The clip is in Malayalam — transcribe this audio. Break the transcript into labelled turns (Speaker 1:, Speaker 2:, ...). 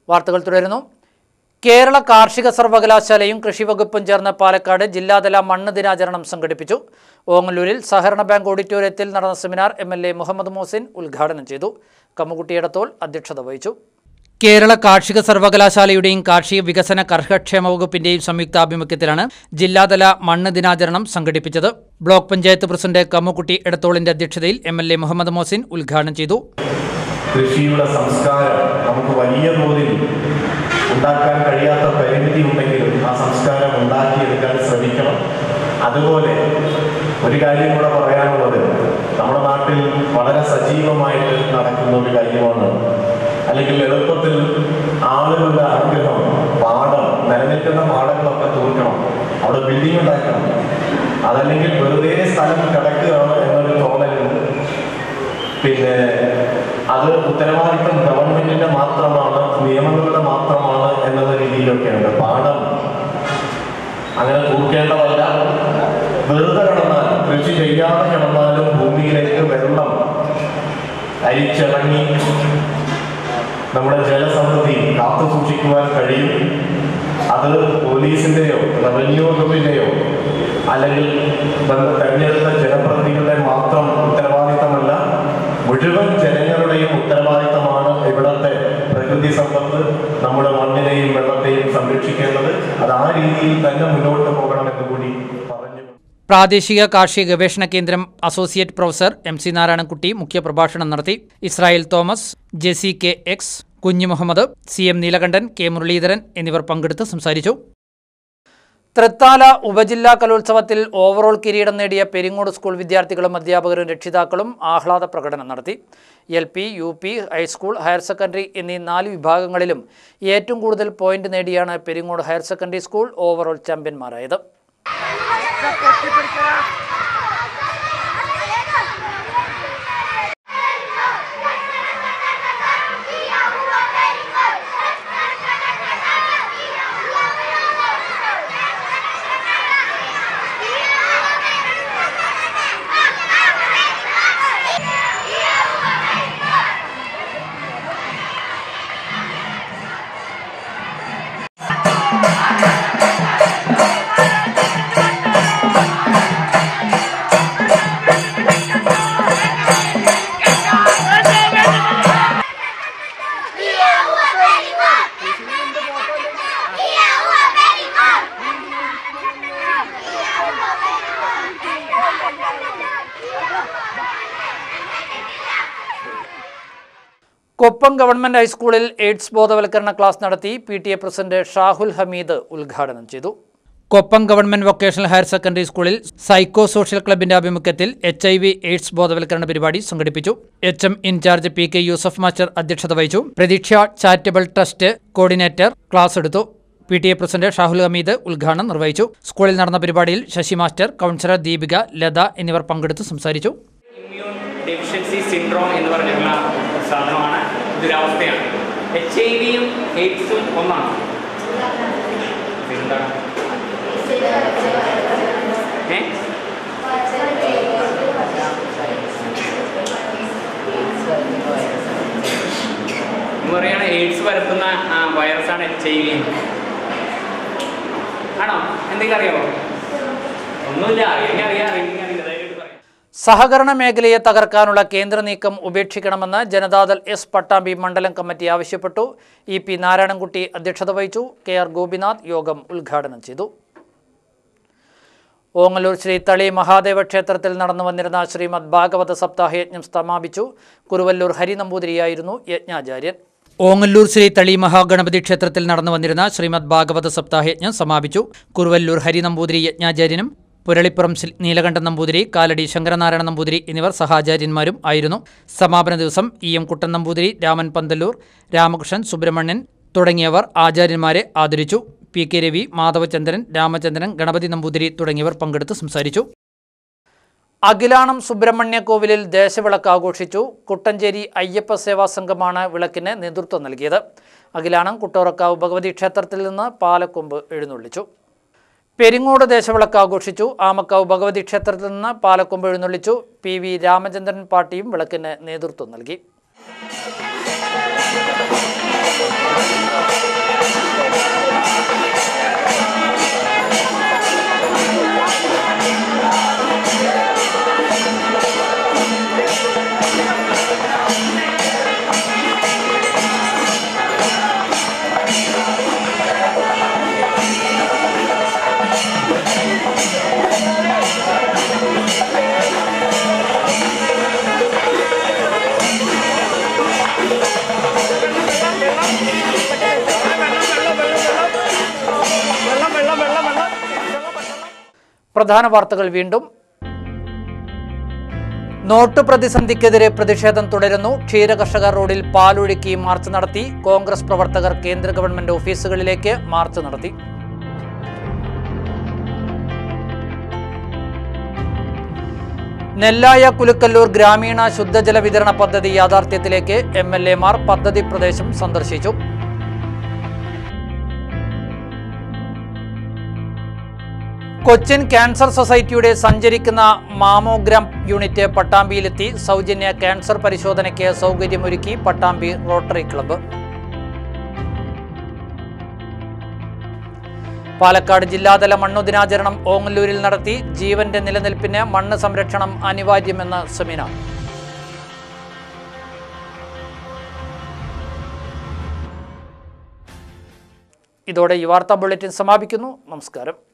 Speaker 1: വാർത്തകൾ തുടരുന്നു കേരള കാർഷിക സർവകലാശാലയും കൃഷിവകുപ്പും ചേർന്ന് പാലക്കാട് ജില്ലാതല മണ്ണ് ദിനാചരണം സംഘടിപ്പിച്ചു ഓങ്ങല്ലൂരിൽ സഹകരണ ബാങ്ക് ഓഡിറ്റോറിയത്തിൽ നടന്ന seminar M L A Muhammad Mohsin ഉദ്ഘാടനം ചെയ്തു കമ്മുകുട്ടി എടത്തോൾ അധ്യക്ഷത വഹിച്ചു കേരള കാർഷിക സർവകലാശാലയുടെയും കാർഷിക വികസന കർഷകക്ഷേമ വകുപ്പിന്റെയും സംയുക്താഭിമുഖ്യത്തിലാണ് ജില്ലാതല മണ്ണ് ദിനാചരണം സംഘടിപ്പിച്ചത് ബ്ലോക്ക് പഞ്ചായത്ത് പ്രസിഡന്റ് കമ്മുകുട്ടി എടത്തോളിന്റെ അധ്യക്ഷതയിൽ M L A Muhammad Mohsin ഉദ്ഘാടനം ചെയ്തു
Speaker 2: കൃഷിയുടെ സംസ്കാരം നമുക്ക് വലിയ തോതിൽ ഉണ്ടാക്കാൻ കഴിയാത്ത പരിമിതി ഉണ്ടെങ്കിലും ആ സംസ്കാരം ഉണ്ടാക്കിയെടുക്കാൻ ശ്രമിക്കണം അതുപോലെ ഒരു കാര്യം കൂടെ പറയാനുള്ളത് നമ്മുടെ നാട്ടിൽ വളരെ സജീവമായിട്ട് നടക്കുന്ന ഒരു കാര്യമാണ് അല്ലെങ്കിൽ എളുപ്പത്തിൽ ആളുകളുടെ ആഗ്രഹം പാടം നിലനിൽക്കുന്ന പാടങ്ങളൊക്കെ തൂക്കണം അവിടെ ബിൽഡിംഗ് ഉണ്ടാക്കണം അതല്ലെങ്കിൽ വെറുതെ സ്ഥലം കിടക്കുകയാണ് എന്നൊരു തോന്നലുണ്ട് പിന്നെ അത് ഉത്തരവാദിത്വം ഗവൺമെന്റിന്റെ മാത്രമാണ് നിയമങ്ങളുടെ മാത്രമാണ് എന്നുള്ള രീതിയിലൊക്കെയുണ്ട് പാഠം അങ്ങനെ കൂർക്കേണ്ടതല്ല വെറുതെ കിടന്നാൽ കൃഷി ചെയ്യാതെ കിടന്നാലും ഭൂമിയിലേക്ക് വെള്ളം അരിച്ചിറങ്ങി നമ്മുടെ ജലസമൃദ്ധി കാത്തു സൂക്ഷിക്കുവാൻ കഴിയും അത് പോലീസിന്റെയോ റവന്യൂ വകുപ്പിന്റെയോ അല്ലെങ്കിൽ ബന്ധ തെരഞ്ഞെടുത്ത ജനപ്രതിനിധികളുടെ മാത്രം ഉത്തരവാദിത്തമല്ല മുഴുവൻ ജനങ്ങളുടെയും ഉത്തരവാദിത്തമാണ് ഇവിടത്തെ പ്രകൃതി സമ്പത്ത് നമ്മുടെ മണ്ണിനെയും വെള്ളത്തെയും സംരക്ഷിക്കേണ്ടത് അത് ആ രീതിയിൽ തന്നെ മുന്നോട്ട് പോകണമെന്ന് കൂടി പറഞ്ഞു
Speaker 1: പ്രാദേശിക കാർഷിക ഗവേഷണ കേന്ദ്രം associate professor M C Narayanankutty മുഖ്യപ്രഭാഷണം നടത്തി Israel Thomas Jessy K X Kunju Muhammad C M Neelakandan K Muraleedharan എന്നിവർ പങ്കെടുത്ത് സംസാരിച്ചു തൃത്താല ഉപജില്ലാ കലോത്സവത്തിൽ ഓവറോൾ കിരീടം നേടിയ പെരിങ്ങോട് സ്കൂൾ വിദ്യാർത്ഥികളും അധ്യാപകരും രക്ഷിതാക്കളും ആഹ്ലാദ പ്രകടനം നടത്തി L P U P high school higher secondary എന്നീ നാല് വിഭാഗങ്ങളിലും ഏറ്റവും കൂടുതൽ പോയിന്റ് നേടിയാണ് Peringode higher secondary school overall ചാമ്പ്യന്മാരായത് കൊപ്പം ഗവൺമെന്റ് ഹൈസ്കൂളിൽ എയ്ഡ്സ് ബോധവൽക്കരണ ക്ലാസ് നടത്തി P T A president Shahul Hameed ഉദ്ഘാടനം ചെയ്തു Koppam government vocational higher secondary സ്കൂളിൽ സൈക്കോ സോഷ്യൽ ക്ലബിന്റെ ആഭിമുഖ്യത്തിൽ എച്ച് ഐ വി എയ്ഡ്സ് ബോധവൽക്കരണ പരിപാടി സംഘടിപ്പിച്ചു H M in charge P K Yusuf master അധ്യക്ഷത വഹിച്ചു Pratheeksha charitable trust coordinator class എടുത്തു P T A president Shahul Hameed ഉദ്ഘാടനം നിർവഹിച്ചു സ്കൂളിൽ നടന്ന പരിപാടിയിൽ ശശി മാസ്റ്റർ കൗൺസിലർ ദീപിക ലത എന്നിവർ പങ്കെടുത്ത് സംസാരിച്ചു
Speaker 3: ഇമ്മ്യൂൺ ഡെഫിഷ്യൻസി സിൻഡ്രോം എന്ന് പറഞ്ഞിട്ടുള്ള സാധനമാണ് ഇതൊരവസ്ഥയാണ് എച്ച് ഐ വിയും എയ്ഡ്സും ഒന്നാണ് എന്താണ് ഏ എന്ന് പറയുകയാണ് എയ്ഡ്സ് പരത്തുന്ന ആ, വൈറസാണ് എച്ച് ഐ വി ആണോ എന്തെങ്കിലും അറിയാമോ ഒന്നുമില്ല അറിയെങ്കിൽ അറിയാം അറിയെങ്കിൽ അറിയില്ല ധൈര്യമായിട്ട് പറയാം
Speaker 1: സഹകരണ മേഖലയെ തകർക്കാനുള്ള കേന്ദ്ര നീക്കം ഉപേക്ഷിക്കണമെന്ന് ജനതാദൾ എസ് പട്ടാമ്പി മണ്ഡലം കമ്മിറ്റി ആവശ്യപ്പെട്ടു ഇ പി നാരായണൻകുട്ടി അധ്യക്ഷത വഹിച്ചു കെ ആർ ഗോപിനാഥ് യോഗം ഉദ്ഘാടനം ചെയ്തു ഓങ്ങല്ലൂർ ശ്രീ തളി മഹാദേവ ക്ഷേത്രത്തിൽ നടന്നു വന്നിരുന്ന ശ്രീമദ് ഭാഗവത സപ്താഹ യജ്ഞം സമാപിച്ചു കുറുവല്ലൂർ ഹരി നമ്പൂതിരിയായിരുന്നു യജ്ഞാചാര്യൻ ഓങ്ങല്ലൂർ ശ്രീ തളി മഹാഗണപതി ക്ഷേത്രത്തിൽ നടന്നു വന്നിരുന്ന ശ്രീമദ് ഭാഗവത സപ്താഹ യജ്ഞം സമാപിച്ചു കുറുവല്ലൂർ ഹരി നമ്പൂതിരി യജ്ഞാചാര്യനും പുരളിപ്പുറം ശ്രീ നീലകണ്ഠൻ നമ്പൂതിരി കാലടി ശങ്കരനാരായണ നമ്പൂതിരി എന്നിവർ സഹാചാര്യന്മാരും ആയിരുന്നു സമാപന ദിവസം ഇ എം കുട്ടൻ നമ്പൂതിരി രാമൻ പന്തല്ലൂർ രാമകൃഷ്ണൻ സുബ്രഹ്മണ്യൻ തുടങ്ങിയവർ ആചാര്യന്മാരെ ആദരിച്ചു പി കെ രവി മാധവചന്ദ്രൻ രാമചന്ദ്രൻ ഗണപതി നമ്പൂതിരി തുടങ്ങിയവർ പങ്കെടുത്ത് സംസാരിച്ചു അഖിലാണം സുബ്രഹ്മണ്യ കോവിലിൽ ദേശവിളക്ക് ആഘോഷിച്ചു കുട്ടഞ്ചേരി അയ്യപ്പ സേവാ സംഘമാണ് വിളക്കിന് നേതൃത്വം നൽകിയത് അഖിലാണം കുട്ടോറക്കാവ് ഭഗവതി ക്ഷേത്രത്തിൽ നിന്ന് പാലക്കൊമ്പ് എഴുന്നള്ളിച്ചു പെരിങ്ങോട് ദേശവിളക്ക് ആഘോഷിച്ചു ആമക്കാവ് ഭഗവതി ക്ഷേത്രത്തിൽ നിന്ന് പാലക്കൊമ്പ് എഴുന്നള്ളിച്ചു പി വി രാമചന്ദ്രൻ പാട്ടിയും വിളക്കിന് നേതൃത്വം നൽകി പ്രധാന വാർത്തകൾ വീണ്ടും നോട്ട് പ്രതിസന്ധിക്കെതിരെ പ്രതിഷേധം തുടരുന്നു ക്ഷീരകർഷകർ റോഡിൽ പാലൊഴുക്കി മാർച്ച് നടത്തി കോൺഗ്രസ് പ്രവർത്തകർ കേന്ദ്ര ഗവൺമെന്റ് ഓഫീസുകളിലേക്ക് മാർച്ച് നടത്തി നെല്ലായ കുലുക്കല്ലൂർ ഗ്രാമീണ ശുദ്ധജല വിതരണ പദ്ധതി യാഥാർത്ഥ്യത്തിലേക്ക് എം എൽ എമാർ പദ്ധതി പ്രദേശം സന്ദർശിച്ചു കൊച്ചിൻ ക്യാൻസർ സൊസൈറ്റിയുടെ സഞ്ചരിക്കുന്ന മാമോഗ്രാം യൂണിറ്റ് പട്ടാമ്പിയിലെത്തി സൗജന്യ ക്യാൻസർ പരിശോധനയ്ക്ക് സൗകര്യമൊരുക്കി പട്ടാമ്പി റോട്ടറി ക്ലബ്ബ് പാലക്കാട് ജില്ലാതല മണ്ണു ദിനാചരണം ഓങ്ങല്ലൂരിൽ നടത്തി ജീവന്റെ നിലനിൽപ്പിന് മണ്ണ് സംരക്ഷണം അനിവാര്യമെന്ന് സെമിനാർ ഇതോടെ ഈ വാർത്താ ബുള്ളറ്റിൻ സമാപിക്കുന്നു നമസ്കാരം